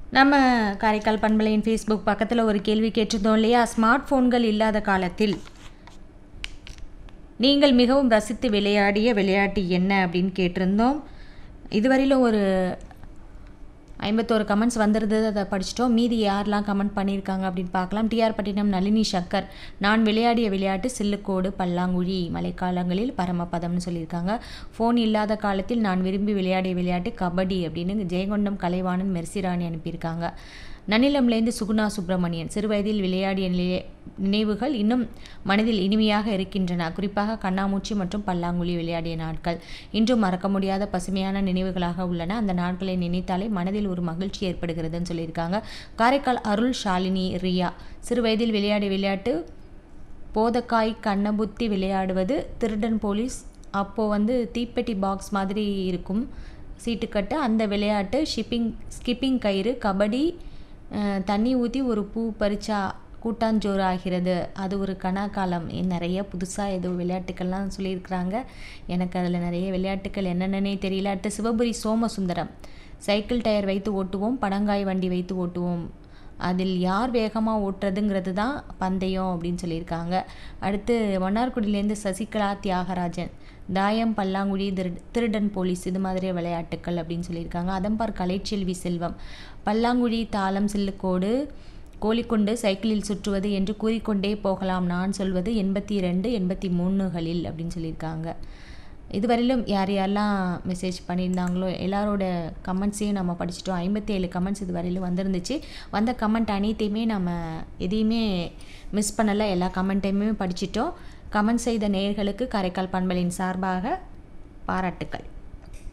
நம்ம காரைக்கால் பண்பலையின் ஃபேஸ்புக் பக்கத்தில் ஒரு கேள்வி கேட்டிருந்தோம் இல்லையா ஸ்மார்ட் ஃபோன்கள் இல்லாத காலத்தில் நீங்கள் மிகவும் ரசித்து விளையாடிய விளையாட்டு என்ன அப்படின்னு கேட்டிருந்தோம் இதுவரையிலும் ஒரு ஐம்பத்தோரு கமெண்ட்ஸ் வந்திருந்தது அதை படிச்சிட்டோம் மீதி யாரெல்லாம் கமெண்ட் பண்ணியிருக்காங்க அப்படின்னு பார்க்கலாம் டிஆர் பட்டினம் நளினி சக்கர் நான் விளையாடிய விளையாட்டு சில்லுக்கோடு பல்லாங்குழி மழைக்காலங்களில் பரமபதம்னு சொல்லியிருக்காங்க ஃபோன் இல்லாத காலத்தில் நான் விரும்பி விளையாடிய விளையாட்டு கபடி அப்படின்னு ஜெயங்கொண்டம் கலைவாணன் மெர்சிராணி அனுப்பியிருக்காங்க நன்னிலம்லேருந்து சுகுணா சுப்பிரமணியன் சிறுவயதில் விளையாடிய நிலை- நினைவுகள் இன்னும் மனதில் இனிமையாக இருக்கின்றன குறிப்பாக கண்ணாமூச்சி மற்றும் பல்லாங்குழி விளையாடிய நாட்கள் இன்றும் மறக்க முடியாத பசுமையான நினைவுகளாக உள்ளன அந்த நாட்களை நினைத்தாலே மனதில் ஒரு மகிழ்ச்சி ஏற்படுகிறதுன்னு சொல்லியிருக்காங்க காரைக்கால் அருள் ஷாலினி ரியா சிறுவயதில் விளையாடிய விளையாட்டு போதக்காய் கண்ணபுத்தி விளையாடுவது திருடன் போலீஸ் அப்போது வந்து தீப்பெட்டி பாக்ஸ் மாதிரி இருக்கும் சீட்டுக்கட்டு அந்த விளையாட்டு ஷிப்பிங் ஸ்கிப்பிங் கயிறு கபடி அஹ், தண்ணி ஊற்றி ஒரு பூ பறிச்சா கூட்டாஞ்சோறு ஆகிறது அது ஒரு கனாக்காலம் நிறைய புதுசாக ஏதோ விளையாட்டுக்கள்லாம் சொல்லியிருக்கிறாங்க எனக்கு அதில் நிறைய விளையாட்டுக்கள் என்னென்னனே தெரியல அடுத்து சிவபுரி சோமசுந்தரம் சைக்கிள் டயர் வைத்து ஓட்டுவோம் படங்காய் வண்டி வைத்து ஓட்டுவோம் அதில் யார் வேகமாக ஓட்டுறதுங்கிறது தான் பந்தயம் அப்படின்னு சொல்லியிருக்காங்க அடுத்து மன்னார்குடியிலேருந்து சசிகலா தியாகராஜன் தாயம் பல்லாங்குழி திரு திருடன் போலீஸ் இது மாதிரி விளையாட்டுக்கள் அப்படின்னு சொல்லியிருக்காங்க அதம்பார் கலைச்செல்வி செல்வம் பல்லாங்குழி தாளம் சில்லுக்கோடு கோழிக்கொண்டு சைக்கிளில் சுற்றுவது என்று கூறிக்கொண்டே போகலாம் நான் சொல்வது எண்பத்தி ரெண்டு எண்பத்தி மூணுகளில் அப்படின்னு சொல்லியிருக்காங்க இதுவரையிலும் யார் யாரெல்லாம் மெசேஜ் பண்ணியிருந்தாங்களோ எல்லாரோட கமெண்ட்ஸையும் நம்ம படிச்சிட்டோம் ஐம்பத்தி ஏழு கமெண்ட்ஸ் இது வரையிலும் வந்திருந்துச்சு வந்த கமெண்ட் அனைத்தையுமே நம்ம எதையுமே மிஸ் பண்ணலை எல்லா கமெண்ட்டையுமே படிச்சிட்டோம் கமெண்ட் செய்த நேயர்களுக்கு காரைக்கால் பண்பலின் சார்பாக பாராட்டுக்கள்